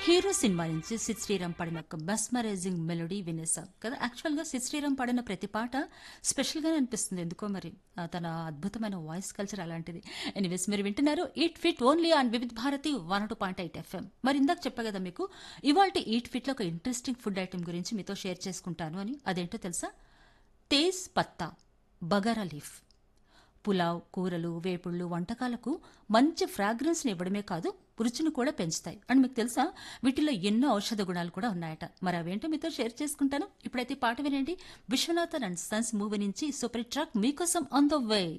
hero cinema నుంచి సిద్ శ్రీరామ్ పాడిన ఒక మెస్మరైజింగ్ మెలోడీ వినేసాం కదా యాక్చువల్గా సిద్ శ్రీరామ్ పాడిన ప్రతి పాట స్పెషల్గానే అనిపిస్తుంది ఎందుకో మరి ఆ, తన అద్భుతమైన వాయిస్ కల్చర్ అలాంటిది ఎనీవేస్ మీరు వింటున్నారు eat fit only on Vividh Bharati one two point eight FM మరి ఇందాక చెప్పా కదా మీకు ఇవాళ ఈట్ ఫిట్లో ఒక ఇంట్రెస్టింగ్ ఫుడ్ ఐటెం గురించి మీతో షేర్ చేసుకుంటాను అని అదేంటో తెలుసా తేజ్ పత్తా బగారా లీఫ్ పులావ్ కూరలు వేపుళ్ళు వంటకాలకు మంచి ఫ్రాగ్రెన్స్ని ఇవ్వడమే కాదు రుచిని కూడా పెంచుతాయి అండ్ మీకు తెలుసా వీటిలో ఎన్నో ఔషధ గుణాలు కూడా ఉన్నాయట మరి అవేంటో మీతో షేర్ చేసుకుంటాను ఇప్పుడైతే ఈ పాట వినండి విశ్వనాథన్ అండ్ సన్స్ మూవీ నుంచి సూపర్ ట్రాక్ మీకోసం ఆన్ ద వే